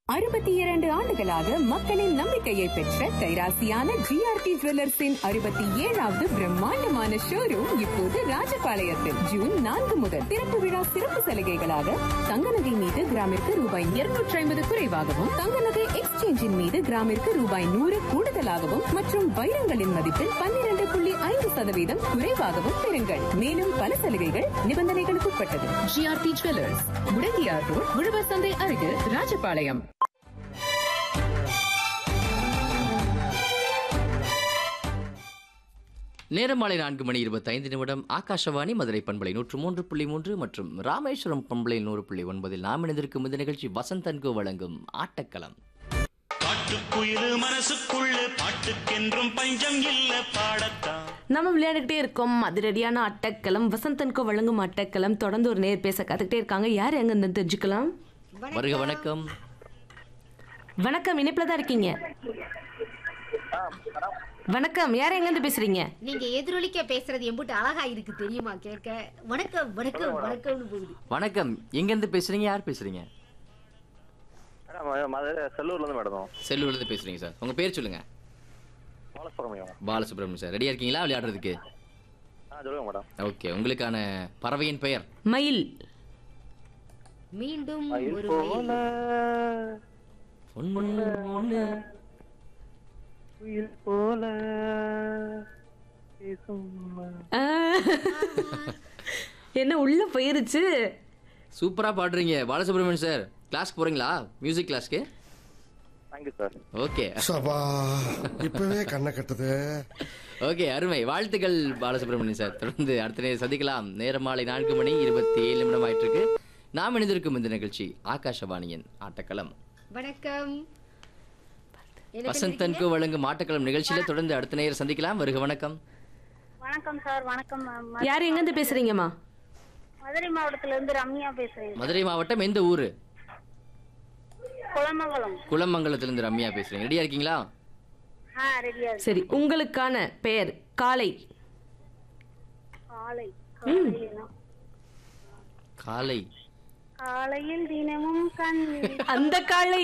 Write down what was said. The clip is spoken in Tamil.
அறுபத்தி இரண்டு ஆண்டுகளாக மக்களின் நம்பிக்கையை பெற்ற கைராசியான ஜிஆர்டி ஜுவல்லர்ஸின் அறுபத்தி ஏழாவது பிரம்மாண்டமான ஷோரூம் இப்போது ராஜபாளையத்தில் ஜூன் நான்கு முதல் திறப்பு விழா சிறப்பு சலுகைகளாக தங்க நகை மீது கிராமிற்கு ரூபாய் இருநூற்றி ஐம்பது குறைவாகவும் தங்க நகை எக்ஸ்சேஞ்சின் மீது கிராமிற்கு ரூபாய் நூறு கூடுதலாகவும் மற்றும் வைரங்களின் மதிப்பில் பன்னிரண்டு புள்ளி ஐந்து சதவீதம் குறைவாகவும் பெறுங்கள் மேலும் பல சலுகைகள் நிபந்தனைகளுக்கு உட்பட்டது ஜிஆர்டி ஜுவல்லர்ஸ் முடங்கியார் ரோட் உழவர் சந்தை அருகில் ராஜபாளையம் நேரம் மாலை நான்கு மணி இருபத்தைந்து நிமிடம் ஆகாஷவாணி மதுரை பண்பலை நூற்று மூன்று புள்ளி மூன்று மற்றும் ராமேஸ்வரம் பண்பலை நூறு புள்ளி ஒன்பதில் நாம் இணைந்திருக்கும் இந்த நிகழ்ச்சி வசந்தன்கு வழங்கும் ஆட்டக்களம் காட்டுக்குயிலு மனசுக்குள்ள பாட்டுக்கென்றும் பஞ்சம் இல்ல பாடத்தான் நம்ம விளையாடிக்கிட்டே இருக்கோம் அதிரடியான அட்டக்களம் வசந்தன்கோ வழங்கும் அட்டக்களம் தொடர்ந்து ஒரு நேர் பேச கத்துக்கிட்டே இருக்காங்க யார் எங்க இருந்து தெரிஞ்சுக்கலாம் வருக வணக்கம் வணக்கம் இணைப்புல தான் இருக்கீங்க வணக்கம் யார் எங்க இருந்து பேசுறீங்க நீங்க எதிரொலிக்க பேசுறது எம்புட்டு அழகா இருக்கு தெரியுமா கேட்க வணக்கம் வணக்கம் வணக்கம்னு போகுது வணக்கம் எங்கேருந்து பேசுறீங்க யார் பேசுறீங்க மேடம் மதுரை செல்லூர்ல இருந்து மேடம் செல்லூர்லேருந்து பேசுறீங்க சார் உங்க பேர் சொல்லுங்க பாலசுப்ரமணியம் பாலசுப்ரமணியம் சார் ரெடியா இருக்கீங்களா விளையாடுறதுக்கு ஆ சொல்லுங்க மேடம் ஓகே உங்களுக்கான பறவையின் பெயர் மயில் மீண்டும் மயில் ஒரு போல ஒண்ணு ஒண்ணு உயிர் போல பேசும் ஆ. என்ன உள்ள போயிருச்சு சூப்பரா பாடுறீங்க பாலசுப்ரமணியம் சார் கிளாஸ்க்கு போறீங்களா மியூசிக் கிளாஸ்க்கு தேங்க்யூ சார் ஓகே சபா இப்பவே கண்ணை கட்டுது ஓகே அருமை வாழ்த்துக்கள் பாலசுப்ரமணியன் சார் தொடர்ந்து அடுத்த நேரம் சந்திக்கலாம் நேரம் மாலை நான்கு மணி இருபத்தி ஏழு நிமிடம் ஆயிட்டு இருக்கு நாம் இணைந்திருக்கும் இந்த நிகழ்ச்சி ஆகாஷவாணியின் ஆட்டக்களம் வணக்கம் என்ன வசந்தன்கு வழங்கும் ஆட்டக்களம் நிகழ்ச்சியில தொடர்ந்து அடுத்த நேரம் சந்திக்கலாம் வருக வணக்கம் வணக்கம் சார் வணக்கம் மேம் யார் எங்க இருந்து பேசுறீங்கம்மா மதுரை மாவட்டத்துல இருந்து ரம்யா பேசுறேன் மதுரை மாவட்டம் எந்த ஊரு குளமங்கலம் குளமங்கலத்திலிருந்து ரம்யா பேசுறீங்க ரெடியா இருக்கீங்களா ஆ ரெடியா இருக்கு சரி உங்களுக்கான பெயர் காளை காலை காலையில காலை காலையில் தினமும் கண் அந்த காளை